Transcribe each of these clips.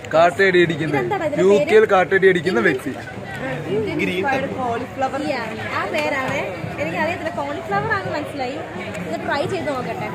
കാട്ടടി അടിക്കുന്ന യു കെയിൽ കാട്ടടി അടിക്കുന്ന വ്യക്തി കോളിഫ്ലവർ ആ പേരാണ് എനിക്ക് അറിയത്തില്ല കോളിഫ്ലവർ ആണ് മനസ്സിലായി ഇത് ട്രൈ ചെയ്ത് നോക്കട്ടെ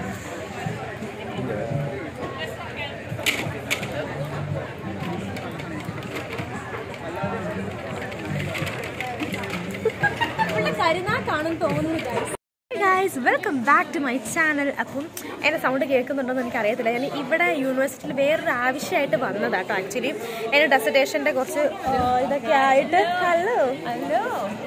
കരുനാക്കാണെന്ന് തോന്നുന്നു guys welcome back to my channel അപ്പം എൻ്റെ സൗണ്ട് കേൾക്കുന്നുണ്ടോന്ന് എനിക്ക് അറിയത്തില്ല ഞാൻ ഇവിടെ യൂണിവേഴ്സിറ്റിയിൽ വേറൊരു ആവശ്യമായിട്ട് വന്നതാട്ടോ ആക്ച്വലി എൻ്റെ ഡെസർട്ടേഷൻ്റെ കുറച്ച് ആ, ഇതൊക്കെ ആയിട്ട് ഹലോ ഹലോ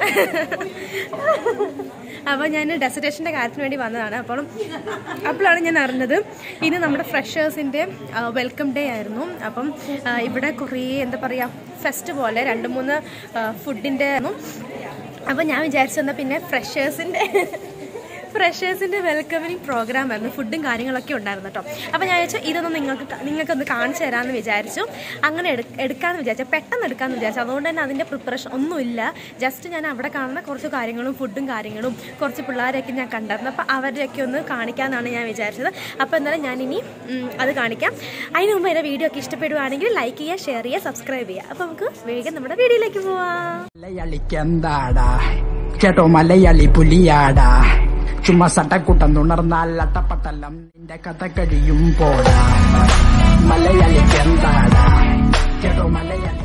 അപ്പോൾ ഞാൻ ഡെസർട്ടേഷൻ്റെ കാര്യത്തിന് വേണ്ടി വന്നതാണ് അപ്പം അപ്പോഴാണ് ഞാൻ അറിഞ്ഞത് ഇനി നമ്മുടെ ഫ്രഷേഴ്സിൻ്റെ വെൽക്കം ഡേ ആയിരുന്നു അപ്പം ആ, ഇവിടെ കുറേ എന്താ പറയുക ഫെസ്റ്റ് പോലെ രണ്ട് മൂന്ന് ഫുഡിൻ്റെ അപ്പം ഞാൻ വിചാരിച്ചെന്നാൽ പിന്നെ ഫ്രഷേഴ്സിൻ്റെ ഫ്രഷേഴ്സിൻ്റെ വെൽക്കമിങ് പ്രോഗ്രാം ആയിരുന്നു ഫുഡും കാര്യങ്ങളൊക്കെ ഉണ്ടായിരുന്നു കേട്ടോ അപ്പോൾ ഞാൻ വിചാരിച്ചു ഇതൊന്ന് നിങ്ങൾക്ക് ക- നിങ്ങൾക്കൊന്ന് കാണിച്ചു തരാമെന്ന് വിചാരിച്ചു അങ്ങനെ എടു എടുക്കാമെന്ന് വിചാരിച്ചു പെട്ടെന്ന് എടുക്കാമെന്ന് വിചാരിച്ചു അതുകൊണ്ട് തന്നെ അതിൻ്റെ പ്രിപ്പറേഷൻ ഒന്നുമില്ല ജസ്റ്റ് ഞാൻ അവിടെ കാണുന്ന കുറച്ച് കാര്യങ്ങളും ഫുഡും കാര്യങ്ങളും കുറച്ച് പിള്ളേരെയൊക്കെ ഞാൻ കണ്ടായിരുന്നു അപ്പോൾ അവരെയൊക്കെ ഒന്ന് കാണിക്കാമെന്നാണ് ഞാൻ വിചാരിച്ചത് അപ്പോൾ എന്തായാലും ഞാനിനി ഉം, അത് കാണിക്കാം അതിന് മുമ്പ് എൻ്റെ വീഡിയോ ഒക്കെ ഇഷ്ടപ്പെടുവാണെങ്കിൽ ലൈക്ക് ചെയ്യുക ഷെയർ ചെയ്യുക സബ്സ്ക്രൈബ് ചെയ്യുക അപ്പോൾ നമുക്ക് വേഗം നമ്മുടെ വീഡിയോയിലേക്ക് പോവാം മലയാളിക്കെന്താടാ കേട്ടോ മലയാളി പുലിയാടാ ചുമ്മാ സട്ടക്കുട്ടം തുണർന്നാൽ അട്ടപ്പട്ടല്ലം നിന്റെ കഥ കഴിയും പോടാ മലയാളിക്കെന്താടാ കേട്ടോ മലയാളി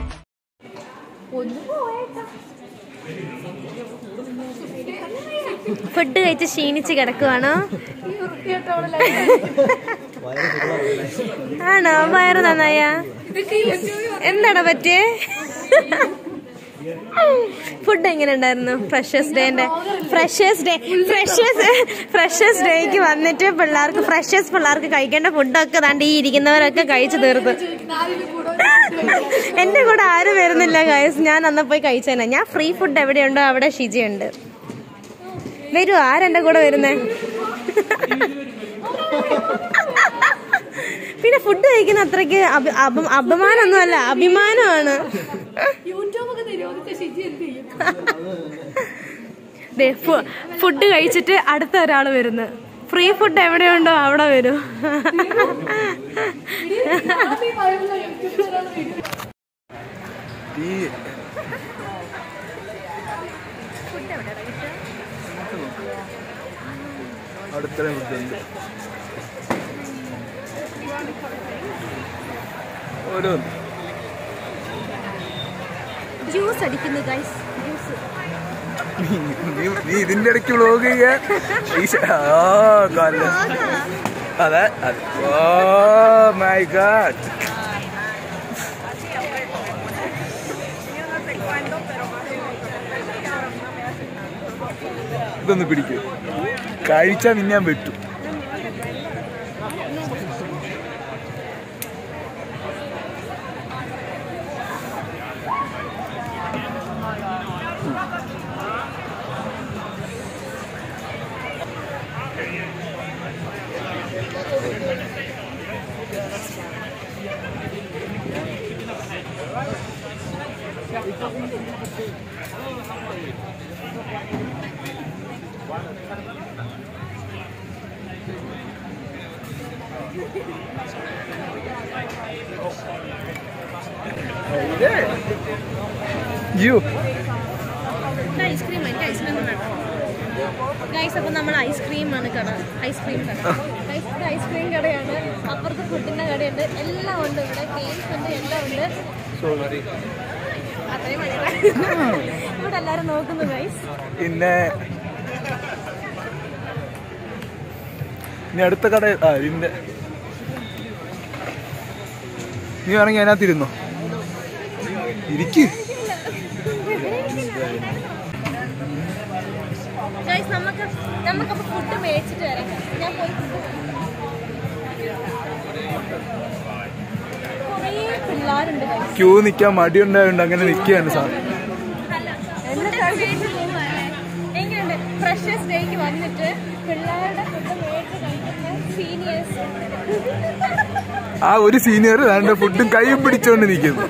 ഫുഡ് കഴിച്ച് ക്ഷീണിച്ച് കിടക്കുവാണോ ആണോ വയറ് നന്നായ എന്താടാ പറ്റിയേ ഫുഡ് എങ്ങനെ ഉണ്ടായിരുന്നു ഫ്രഷേഴ്സ് ഡേന്റെ ഫ്രഷേഴ്സ് ഡേ ഫ്രഷേഴ്സ് ഫ്രഷേഴ്സ് ഡേക്ക് വന്നിട്ട് പിള്ളേർക്ക് ഫ്രഷേഴ്സ് പിള്ളേർക്ക് കഴിക്കേണ്ട ഫുഡൊക്കെ ദാണ്ട് ഈ ഇരിക്കുന്നവരൊക്കെ കഴിച്ചു തീർത്ത് എന്റെ കൂടെ ആരും വരുന്നില്ല ഗൈസ് ഞാൻ അന്ന് പോയി കഴിച്ചേനെ ഞാൻ ഫ്രീ ഫുഡ് എവിടെയുണ്ടോ അവിടെ ഷിജയുണ്ട് വരൂ ആരെന്റെ കൂടെ വരുന്നേ പിന്നെ ഫുഡ് കഴിക്കുന്ന അത്രയ്ക്ക് അഭി- അപ- അപമാനമൊന്നുമല്ല അഭിമാനമാണ് ദേ, ഫു- ഫുഡ് കഴിച്ചിട്ട് അടുത്ത ഒരാൾ വരുന്നു ഫ്രീ ഫുഡ് എവിടെയുണ്ടോ അവിടെ വരും ഈ അടുത്ത ഫുഡുണ്ട് ഓരോന്ന് ജ്യൂസ് അടിക്കുന്നു ഗൈസ് ജ്യൂസ് നീ നീ ഇതിന്റെ ഇടയ്ക്ക് വ്ലോഗ് ചെയ്യാൻ ഈ ശ- ആ കാല അതെ അതെ. ഓ മൈ ഗാഡ് ഇതൊന്ന് പിടിക്കൂ കഴിച്ചാ മിന്നാൻ പറ്റും യു ഐസ്ക്രീം എനിക്ക് ഐസ്ക്രീം വേണം ഗൈസ് അപ്പം നമ്മൾ ഐസ്ക്രീം ആണ് കട ഐസ്ക്രീം കട ഗൈസ് ഇത് ഐസ്ക്രീം കടയാണ് അപ്പുറത്ത് ഫുഡിന്റെ കടയുണ്ട് എല്ലാം ഉണ്ട് ഇവിടെ കേക്ക് ഉണ്ട് എല്ലാം ഉണ്ട് അത്രയും മതി. ഇവിടെ എല്ലാരും നോക്കുന്നു ഗൈസ് പിന്നെ ഇനി അടുത്ത കട ആ ഇതിന്റെ നീ വേണമെങ്കിൽ അതിനകത്തിരുന്നോ ഇരിക്ക് ഗൈസ് നമുക്ക് നമുക്കപ്പോൾ ഫുഡ് മേടിച്ചിട്ട് വരാം ഞാൻ പോയി കുറേ പിള്ളേരുണ്ട് ഗൈസ് ക്യൂ നിൽക്കാൻ മടിയുണ്ടായോണ്ട് അങ്ങനെ നിൽക്കുകയാണ് സാർ എങ്ങനെയുണ്ട് ഫ്രഷേഴ്സ് ഡേക്ക് വന്നിട്ട് പിള്ളേരുടെ ഫുഡ് മേടിച്ച് കഴിക്കുന്ന സീനിയേഴ്സ് ആ ഒരു സീനിയർ രണ്ട് ഫുഡും കൈയും പിടിച്ചോണ്ട് നിൽക്കുന്നു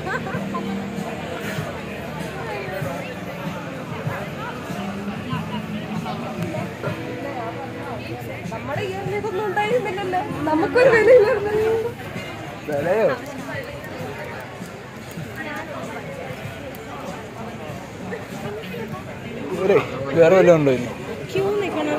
നമ്മുടെ ഇയറിൽ ഇതൊന്നും ഉണ്ടായിരുന്നില്ലല്ലോ നമുക്കൊരു വിലയില്ലായിരുന്നല്ലോ വിലയോ വേറെ വല്ലതും ഉണ്ടോ ഇനി ക്യൂ നിൽക്കണം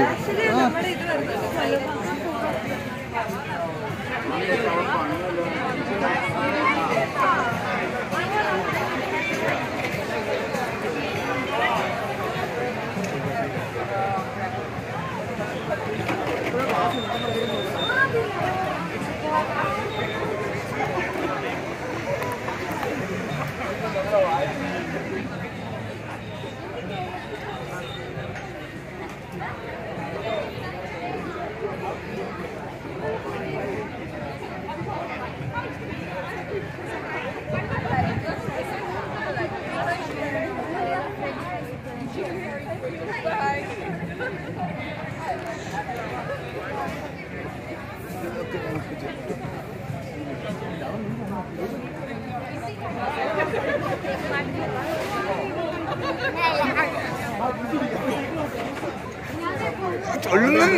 ചൊല്ലുന്നു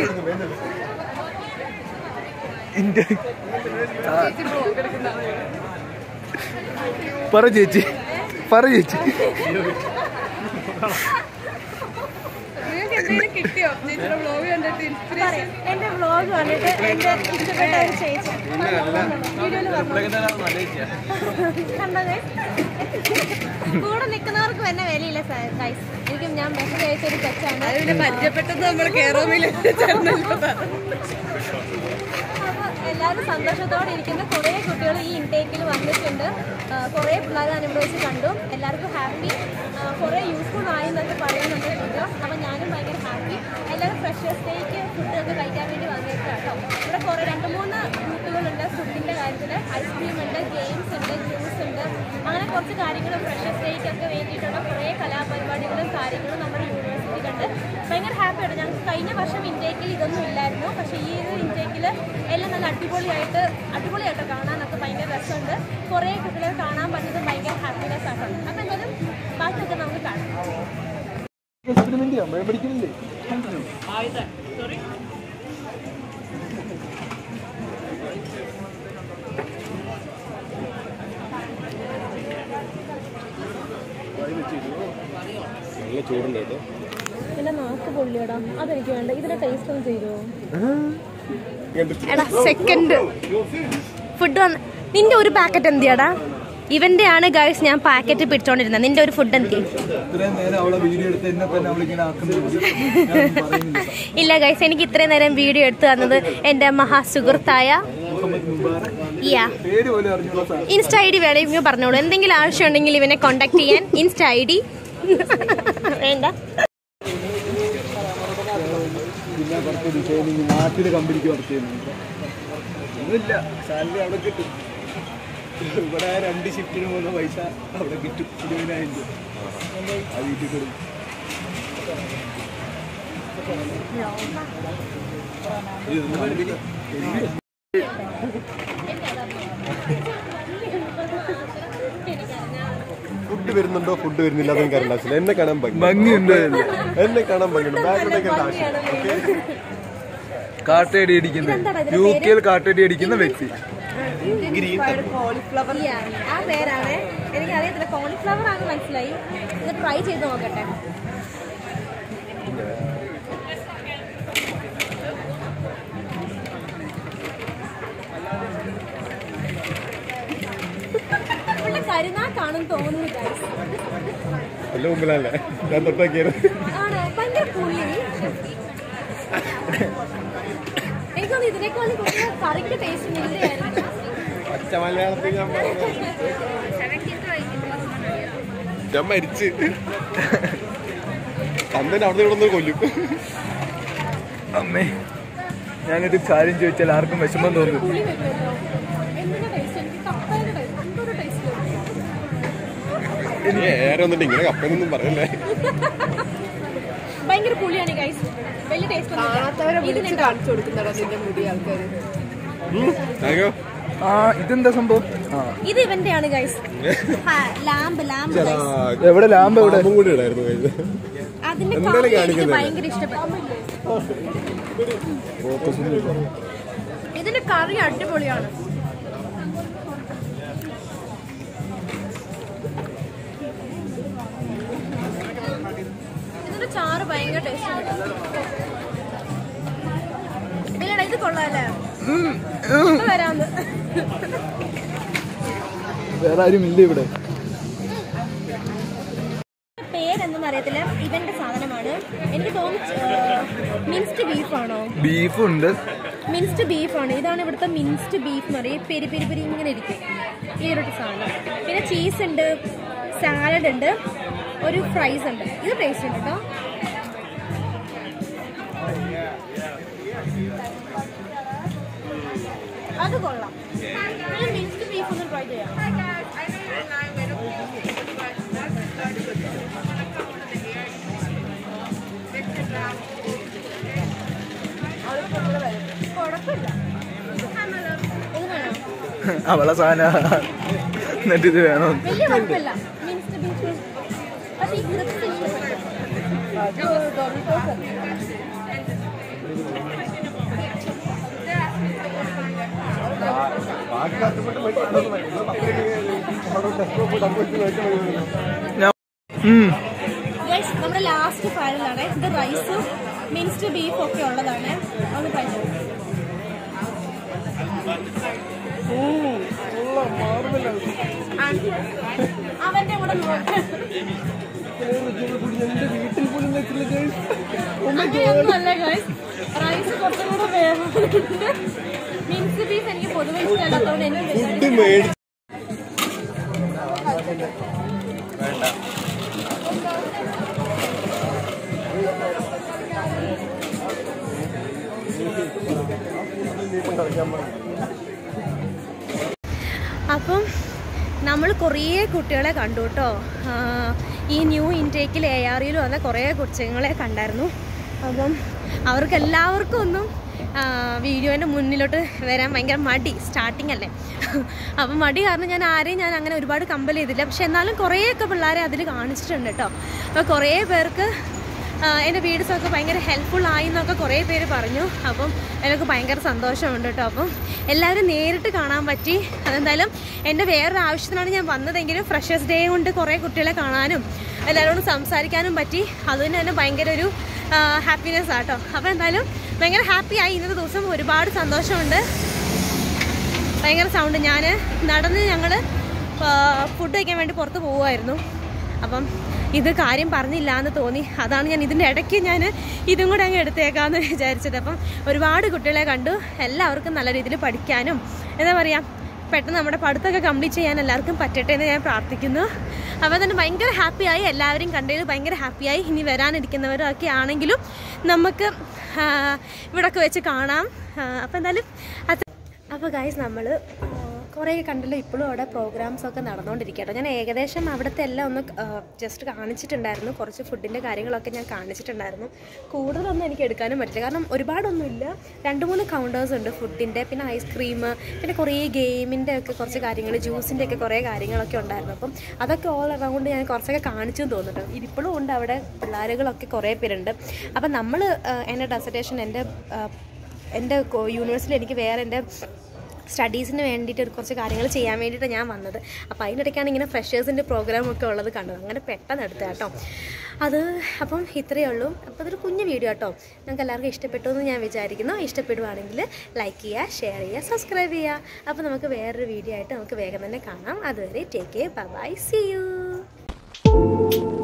ഇന്റെ ആ. പറ ചേച്ചി പറ ചേച്ചി കിട്ടിയോ ചേച്ചിയുടെ വ്ലോഗ് കണ്ടിട്ട് ഇൻസ്പിറേഷൻ എന്റെ വ്ലോഗ് കണ്ടിട്ട് എന്റെ ഇഷ്ടപ്പെട്ട ഒരു ചേച്ചി വീഡിയോയിൽ കണ്ടത് കൂടെ നിൽക്കുന്നവർക്ക് തന്നെ വിലയില്ല ഗൈസ് എനിക്ക് ഞാൻ മെസ്സേജ് അയച്ച ഒരു കൊച്ചാണ് അതിന്റെ പരിചയപ്പെട്ടത് നമ്മൾ കേറോമില്ല അപ്പൊ എല്ലാവരും സന്തോഷത്തോടെ ഇരിക്കുന്ന കുറേ കുട്ടികൾ ഈ ഇൻടേക്കിൽ വന്നിട്ടുണ്ട് ആ, കുറേ പിള്ളേർ ഞാനിവിടെ വെച്ച് കണ്ടു എല്ലാവർക്കും ഹാപ്പി കുറേ യൂസ്ഫുൾ ആയി എന്നൊക്കെ പറയുന്നുണ്ട് വീഡിയോ അപ്പം ഞാനും ഭയങ്കര ഹാപ്പി എല്ലാവരും ഫ്രഷേഴ്സ് ഡേക്ക് ഫുഡൊക്കെ കഴിക്കാൻ വേണ്ടി വന്നേക്കാം കേട്ടോ ഇവിടെ കുറേ രണ്ട് മൂന്ന് ഗ്രൂപ്പുകളുണ്ട് ഫുഡിൻ്റെ കാര്യത്തിൽ ഐസ്ക്രീം ഉണ്ട് ഗെയിംസ് ഉണ്ട് ജ്യൂസ് ഉണ്ട് അങ്ങനെ കുറച്ച് കാര്യങ്ങൾ ഫ്രഷേഴ്സ് ഡേക്കൊക്കെ വേണ്ടിയിട്ടുള്ള കുറേ കലാപരിപാടികളും കാര്യങ്ങളും നമ്മുടെ യൂണിവേഴ്സിറ്റി കണ്ട് ഭയങ്കര ഹാപ്പിയാണ് ഞങ്ങൾക്ക് കഴിഞ്ഞ വർഷം ഇൻടേക്കിൽ ഇതൊന്നും ഇല്ലായിരുന്നു പക്ഷേ ഈ ഒരു ഇൻടേക്കിൽ എല്ലാം നല്ല അടിപൊളിയായിട്ട് അടിപൊളിയായിട്ട് കാണാനൊക്കെ ഭയങ്കര രസമുണ്ട് കുറേ കുട്ടികളെ കാണാൻ പറ്റുന്നത് ഭയങ്കര ഹാപ്പിനെസ് ആയിട്ടുണ്ട് അപ്പം എന്തായാലും ബാക്കിയൊക്കെ നമുക്ക് കാണാം എക്സ്പെരിമെന്റ് ചെയ്യാം ഭയം പഠിക്കുന്നില്ലേ എൻ്റെ നാക്ക് പൊള്ളിയടാ അതെനിക്ക് വേണ്ട ഇതിന്റെ ടേസ്റ്റ് ഒന്ന് ചെയ്തോ എടാ സെക്കൻഡ് ഫുഡ് വന്ന് നിന്റെ ഒരു പാക്കറ്റ് എന്തിയാടാ ഇവന്റെ ആണ് ഗൈസ് ഞാൻ പാക്കറ്റ് പിടിച്ചോണ്ടിരുന്നത് നിന്റെ ഒരു ഫുഡ് എന്തി ഇത്രയും നേരം അവളെ വീഡിയോ എടുത്ത് എന്നെ തന്നെ അവളിങ്ങനെ ആക്കുന്നത് ഞാൻ പറയുന്നില്ല ഇല്ല ഗൈസ് എനിക്ക് ഇത്രയും നേരം വീഡിയോ എടുത്തു തന്നത് എൻ്റെ മഹാസുഹൃത്തായ മുഹമ്മദ് മുബാറക് യാ പേര് പോലും അറിഞ്ഞുള്ള സാർ ഇൻസ്റ്റ ഐ ഡി വേണമെങ്കിൽ പറഞ്ഞോളൂ എന്തെങ്കിലും ആവശ്യം ഉണ്ടെങ്കിൽ ഇവനെ കോൺടാക്ട് ചെയ്യാൻ ഇൻസ്റ്റ ഐ ഡി വേണ്ട പിന്നെ കുറച്ച് ഡിസൈനിങ് നാട്ടില് കമ്പനിക്ക് വർക്ക് ചെയ്യുന്നുണ്ട് ഒന്നുമില്ല സാലറി അവിടെ കിട്ടും ഇവിടെ രണ്ട് ഷിഫ്റ്റിന് പോകുന്ന പൈസ അവിടെ കിട്ടും ഇരുപതിനായിരം രൂപ ആ വീട്ടിൽ കൊടുക്കും ഇതൊന്നും കണ്ടില്ല. ഫുഡ് വരുന്നുണ്ടോ ഫുഡ് വരുന്നില്ല അതൊന്നും കാരണം ആവശ്യമില്ല എന്നെ കാണാൻ ഭംഗി ഭംഗിയുണ്ട് എന്നെ കാണാൻ ഭംഗിയുണ്ട് ബാക്ക്ഗ്രൗണ്ടേക്ക് ആവശ്യം കാട്ടടി അടിക്കുന്ന യു കെയിൽ കാട്ടടി അടിക്കുന്ന വ്യക്തി Yeah, ആ പേരാണ് എനിക്ക് അറിയത്തില്ല കോളിഫ്ലവർ ആണ് മനസ്സിലായി ഇത് ട്രൈ ചെയ്ത് നോക്കട്ടെ ഇവിടെ കരുനാക്കാണെന്ന് തോന്നുന്നു guys. എല്ലാം മുമ്പിലല്ലേ ഞാൻ തൊട്ടാക്കിയായിരുന്നു ആണ് ഭയങ്കര പുളി എനിക്കൊന്ന് ഇതിനേക്കാളും കുറച്ച് കറിക്ക് ടേസ്റ്റ് ഇല്ലായിരുന്നു പച്ച മലയാളത്തിൽ ഞാൻ പറഞ്ഞത്. ഞാൻ മരിച്ച് അന്നേരം അവിടെ ഇവിടെ നിന്ന് കൊല്ലും അമ്മേ ഞാനൊരു കാര്യം ചോദിച്ചാൽ ആർക്കും വിഷമം തോന്നും പുളി വരുമല്ലോ എന്തിന്റെ ടേസ്റ്റ് എനിക്ക് കപ്പയുടെ ടേസ്റ്റ് എന്തൊരു ടേസ്റ്റ് ഇനി ഏറെ വന്നിട്ട് ഇങ്ങനെ കപ്പനൊന്നും പറയല്ലേ ഭയങ്കര പുളിയാണ് ഗൈസ് വലിയ ടേസ്റ്റ് ഒന്നും കാണിച്ചു കൊടുക്കുന്നതാ നിന്റെ മുടി ആൾക്കാര് അയ്യോ ആ ഇതെന്താ സംഭവം ആ ഇത് ഇവന്റെയാണ് ഗൈസ് ലാമ്പ് ലാമ്പ് ഗൈസ് എവിടെ ലാമ്പ് എവിടെ പാമ്പും കൂടി ഇടായിരുന്നു കയ്യിൽ അതിന്റെ എന്താണ് കറി എനിക്ക് കാണിക്കുന്നത്? ഭയങ്കര ഇഷ്ടപ്പെട്ടു ഇതിന്റെ കറി അടിപൊളിയാണ് ഇതിന്റെ ചാറ് ഭയങ്കര ടേസ്റ്റ് ഇല്ലടാ ഇത് കൊള്ളാല്ലേ ഇപ്പൊ വരാന്ന് വേറെ ആരും ഇല്ല ഇവിടെ പേരെന്തെന്ന് അറിയത്തില്ല ഇവന്റെ സാധനമാണ് എനിക്ക് തോന്നുന്നു മിൻസ്ഡ് ബീഫാണോ ബീഫുണ്ട് മിൻസ്ഡ് ബീഫാണ് ഇതാണ് ഇവിടുത്തെ മിൻസ്ഡ് ബീഫ് എന്ന് പറയും പെരി പെരി പെരി ഇങ്ങനെ ഇരിക്കും ഈ ഒരു സാധനം പിന്നെ ചീസ് ഉണ്ട് സാലഡ് ഉണ്ട് ഒരു ഫ്രൈസ് ഉണ്ട് ഇത് ടേസ്റ്റ് ഉണ്ട് കേട്ടോ അത് കൊള്ളാം മിൻസ്ഡ് ബീഫ് ഒന്ന് ട്രൈ ചെയ്യാം കുഴപ്പമില്ല ഇത് വേണോ അവളെ സാധന എന്നിട്ട് ഇത് വേണോ വലിയ കുഴപ്പമില്ല മിൻസ്ഡ് ബീഫ് പക്ഷേ ഈ ക്രിസ്പി ഗൈസ് നമ്മുടെ ലാസ്റ്റ് ഫയലാണ് ഇത് റൈസും മിൻസ്ഡ് ബീഫ് ഒക്കെ ഉള്ളതാണ് ഒന്ന് ട്രൈ ചെയ്യാം അവന്റെ കൂടെ നോക്ക്. അങ്ങനെയൊന്നുമല്ല ഗൈസ് റൈസ് കുറച്ചും കൂടെ വേവുന്നുണ്ട് മിൻസ് ബീഫ് എനിക്ക് പൊതുവെ ഇഷ്ടമല്ലാത്തതുകൊണ്ട് എനിക്ക് ഫുഡ് മേടിച്ച് അപ്പം നമ്മൾ കുറേ കുട്ടികളെ കണ്ടു കേട്ടോ ആ, ഈ ന്യൂ ഇൻടേക്കിൽ എ ആർ യിൽ വന്ന കുറേ കൊച്ചുങ്ങളെ കണ്ടായിരുന്നു അപ്പം അവർക്ക് എല്ലാവർക്കും ഒന്നും വീഡിയോൻ്റെ മുന്നിലോട്ട് വരാൻ ഭയങ്കര മടി സ്റ്റാർട്ടിങ് അല്ലേ അപ്പം മടി കാരണം ഞാൻ ആരെയും ഞാൻ അങ്ങനെ ഒരുപാട് കമ്പൽ ചെയ്തില്ല പക്ഷെ എന്നാലും കുറേയൊക്കെ പിള്ളേരെ അതിൽ കാണിച്ചിട്ടുണ്ട് കേട്ടോ അപ്പോൾ കുറേ പേർക്ക് ആഹ് എൻ്റെ വീഡിയോസൊക്കെ ഭയങ്കര ഹെൽപ്ഫുൾ ആയി എന്നൊക്കെ കുറേ പേര് പറഞ്ഞു അപ്പം എനിക്ക് ഭയങ്കര സന്തോഷമുണ്ട് കേട്ടോ അപ്പം എല്ലാവരും നേരിട്ട് കാണാൻ പറ്റി അതെന്തായാലും എൻ്റെ വേറൊരു ആവശ്യത്തിനാണ് ഞാൻ വന്നതെങ്കിലും ഫ്രഷേഴ്സ് ഡേ കൊണ്ട് കുറേ കുട്ടികളെ കാണാനും എല്ലാവരോടും സംസാരിക്കാനും പറ്റി അതുതന്നെ തന്നെ ഭയങ്കര ഒരു ഹാപ്പിനെസ് ആട്ടോ അപ്പോൾ എന്തായാലും ഭയങ്കര ഹാപ്പി ആയി ഇന്നത്തെ ദിവസം ഒരുപാട് സന്തോഷമുണ്ട് ഭയങ്കര സൗണ്ട് ഞാൻ നടന്ന് ഞങ്ങൾ ഫുഡ് കഴിക്കാൻ വേണ്ടി പുറത്ത് പോവുമായിരുന്നു അപ്പം ഇത് കാര്യം പറഞ്ഞില്ല എന്ന് തോന്നി അതാണ് ഞാൻ ഇതിൻ്റെ ഇടയ്ക്ക് ഞാൻ ഇതും കൂടെ അങ്ങ് എടുത്തേക്കാമെന്ന് വിചാരിച്ചത് അപ്പം ഒരുപാട് കുട്ടികളെ കണ്ടു എല്ലാവർക്കും നല്ല രീതിയിൽ പഠിക്കാനും എന്താ പറയുക പെട്ടെന്ന് നമ്മുടെ പഠിത്തമൊക്കെ കംപ്ലീറ്റ് ചെയ്യാൻ എല്ലാവർക്കും പറ്റട്ടെ എന്ന് ഞാൻ പ്രാർത്ഥിക്കുന്നു അപ്പോൾ തന്നെ ഭയങ്കര ഹാപ്പിയായി എല്ലാവരെയും കണ്ടതിൽ ഭയങ്കര ഹാപ്പിയായി ഇനി വരാനിരിക്കുന്നവരൊക്കെ ആണെങ്കിലും നമുക്ക് ആ, ഇവിടൊക്കെ വെച്ച് കാണാം അപ്പോൾ എന്തായാലും അത് അപ്പോൾ ഗൈസ് നമ്മൾ കുറേ കണ്ടല്ലോ ഇപ്പോഴും അവിടെ പ്രോഗ്രാംസ് ഒക്കെ നടന്നുകൊണ്ടിരിക്കട്ടോ ഞാൻ ഏകദേശം അവിടുത്തെ എല്ലാം ഒന്ന് ജസ്റ്റ് കാണിച്ചിട്ടുണ്ടായിരുന്നു കുറച്ച് ഫുഡിൻ്റെ കാര്യങ്ങളൊക്കെ ഞാൻ കാണിച്ചിട്ടുണ്ടായിരുന്നു കൂടുതലൊന്നും എനിക്ക് എടുക്കാനും പറ്റില്ല കാരണം ഒരുപാടൊന്നുമില്ല രണ്ട് മൂന്ന് കൗണ്ടേഴ്സ് ഉണ്ട് ഫുഡിൻ്റെ പിന്നെ ഐസ്ക്രീം പിന്നെ കുറേ ഗെയിമിൻ്റെ ഒക്കെ കുറച്ച് കാര്യങ്ങൾ ജ്യൂസിൻ്റെ ഒക്കെ കുറേ കാര്യങ്ങളൊക്കെ ഉണ്ടായിരുന്നു അപ്പം അതൊക്കെ ഓൾ അറൗണ്ട് ഞാൻ കുറച്ചൊക്കെ കാണിച്ചു തോന്നുന്നു ഇതിപ്പോഴും ഉണ്ട് അവിടെ പിള്ളേരുകളൊക്കെ കുറേ പേരുണ്ട് അപ്പം നമ്മൾ എൻ്റെ ഡെസർട്ടേഷൻ എൻ്റെ ആ, എൻ്റെ യൂണിവേഴ്സിറ്റിയിൽ എനിക്ക് വേറെ എൻ്റെ സ്റ്റഡീസിന് വേണ്ടിയിട്ട് ഒരു കുറച്ച് കാര്യങ്ങൾ ചെയ്യാൻ വേണ്ടിയിട്ട് ഞാൻ വന്നത് അപ്പോൾ അതിനിടയ്ക്കാണ് ഇങ്ങനെ ഫ്രഷേഴ്സിൻ്റെ പ്രോഗ്രാം ഒക്കെ ഉള്ളത് കണ്ടത് അങ്ങനെ പെട്ടെന്ന് എടുത്ത കേട്ടോ അത് അപ്പം ഇത്രയേ ഉള്ളൂ അപ്പോൾ അതൊരു കുഞ്ഞു വീഡിയോ കേട്ടോ നിങ്ങൾക്ക് എല്ലാവർക്കും ഇഷ്ടപ്പെട്ടു എന്ന് ഞാൻ വിചാരിക്കുന്നു ഇഷ്ടപ്പെടുവാണെങ്കിൽ ലൈക്ക് ചെയ്യുക ഷെയർ ചെയ്യുക സബ്സ്ക്രൈബ് ചെയ്യുക അപ്പോൾ നമുക്ക് വേറൊരു വീഡിയോ ആയിട്ട് നമുക്ക് വേഗം തന്നെ കാണാം അതുവരെ take care bye see U